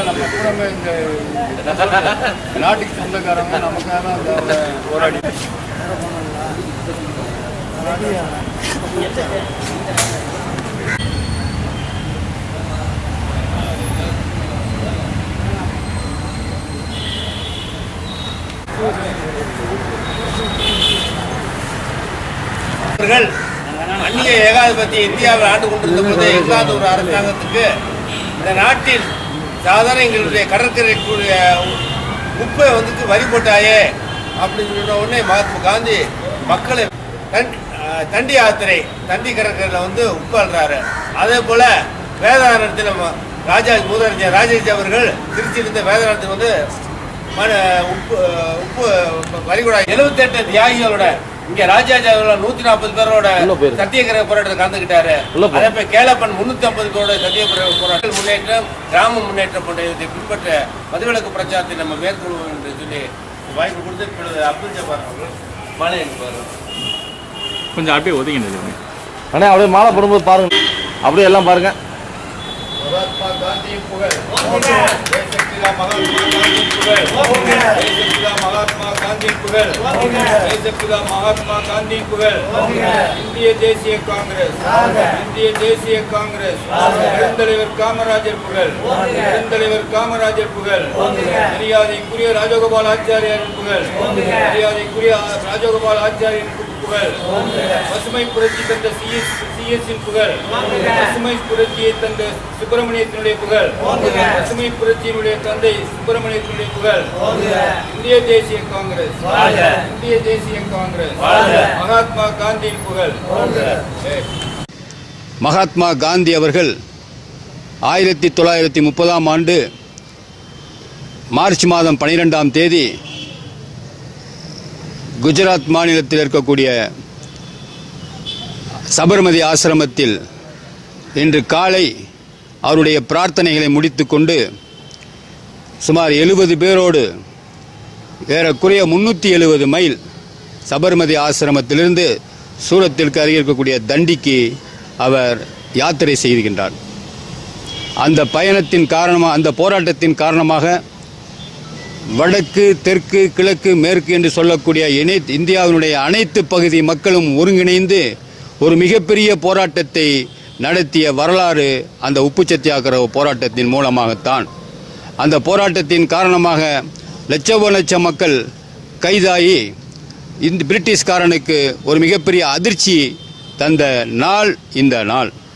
நம்ம கூடமே இந்த நாட்டுக்கு சொந்தக்காரங்க நமக்காக அந்த போராடி அவர்கள் அந்நிய ஏகாதிபத்திய இந்தியாவை ஆண்டு கொண்டிருந்த போது எங்காவது ஒரு அரசாங்கத்துக்கு இந்த நாட்டில் சாதாரண எங்களுடைய கடற்கரைக்குரிய உப்பை வந்துட்டு வரி போட்டாயே அப்படின்னு சொன்ன உடனே மகாத்மா காந்தி மக்களை தண் அஹ் தண்டி யாத்திரை தண்டி கடற்கரையில் வந்து உப்பு அள்ளுறாரு அதே போல வேதாரணத்தில் ராஜா முதலமைச்சர் ராஜேஷ் அவர்கள் திருச்சியிலிருந்து வேதாரணத்துக்கு வந்து மன உப்பு உப்பு வரிகூடா எழுபத்தெட்டு தியாகிகளோட இங்க ராஜாஜி அவர்கள் நூத்தி நாற்பது பேரோட சத்தியகிரக போராட்டத்தில் கலந்துக்கிட்டாரு அதே போல கேளப்பன் முன்னூத்தி ஐம்பது பேரோட சத்தியகிரக போராட்டம் முன்னேற்றம் கிராம முன்னேற்றம் போன்ற இதை பின்பற்ற மதுவிலக்கு பிரச்சாரத்தை நம்ம மேற்கொள்வோம் என்று சொல்லி வாய்ப்பு கொடுத்து இப்பொழுது அப்துல் ஜபார் அவர்கள் மாலை அணிப்பார் கொஞ்சம் அப்படியே ஒதுங்கி நில்லுங்க அண்ணே அப்படியே மாலை போடும்போது பாருங்க அப்படியே எல்லாம் பாருங்க மகாத்மா காந்தியின் புகழ் தேசப்பிதா மகாத்மா காந்தியின் புகழ் தேசப்பிதா மகாத்மா காந்தியின் புகழ் தேசப்பிதா மகாத்மா காந்தியின் புகழ் இந்திய தேசிய காங்கிரஸ் இந்திய தேசிய காங்கிரஸ் பெருந்தலைவர் காமராஜர் புகழ் பெருந்தலைவர் காமராஜர் புகழ் மரியாதைக்குரிய ராஜகோபால் ஆச்சாரியாரின் புகழ் மரியாதைக்குரிய ராஜகோபால் ஆச்சாரியின் புகழ் பசுமை புரட்சி தந்த சிஎஸ் சிஎஸ்ஸின் புகழ் பசுமை புரட்சியை தந்த சுப்பிரமணியத்தினுடைய புகழ் பசுமை புரட்சியினுடைய தந்தை சுப்பிரமணியத்தினுடைய புகழ் இந்திய தேசிய காங்கிரஸ் இந்திய தேசிய காங்கிரஸ் மகாத்மா காந்தியின் புகழ் மகாத்மா காந்தி அவர்கள் ஆயிரத்தி தொள்ளாயிரத்தி முப்பதாம் ஆண்டு மார்ச் மாதம் பனிரெண்டாம் தேதி குஜராத் மாநிலத்தில் இருக்கக்கூடிய சபர்மதி ஆசிரமத்தில் இன்று காலை அவருடைய பிரார்த்தனைகளை முடித்துக்கொண்டு சுமார் எழுபது பேரோடு ஏறக்குறைய முன்னூற்றி எழுபது மைல் சபர்மதி ஆசிரமத்திலிருந்து சூரத்திற்கு அருகே இருக்கக்கூடிய தண்டிக்கு அவர் யாத்திரை செய்கின்றார் அந்த பயணத்தின் காரணமாக அந்த போராட்டத்தின் காரணமாக வடக்கு தெற்கு கிழக்கு மேற்கு என்று சொல்லக்கூடிய இணை இந்தியாவினுடைய அனைத்து பகுதி மக்களும் ஒருங்கிணைந்து ஒரு மிகப்பெரிய போராட்டத்தை நடத்திய வரலாறு அந்த உப்பு சத்தியாகிரக போராட்டத்தின் மூலமாகத்தான் அந்த போராட்டத்தின் காரணமாக லட்சோப லட்சம் மக்கள் கைதாகி இந்த பிரிட்டிஷ்காரனுக்கு ஒரு மிகப்பெரிய அதிர்ச்சி தந்த நாள் இந்த நாள்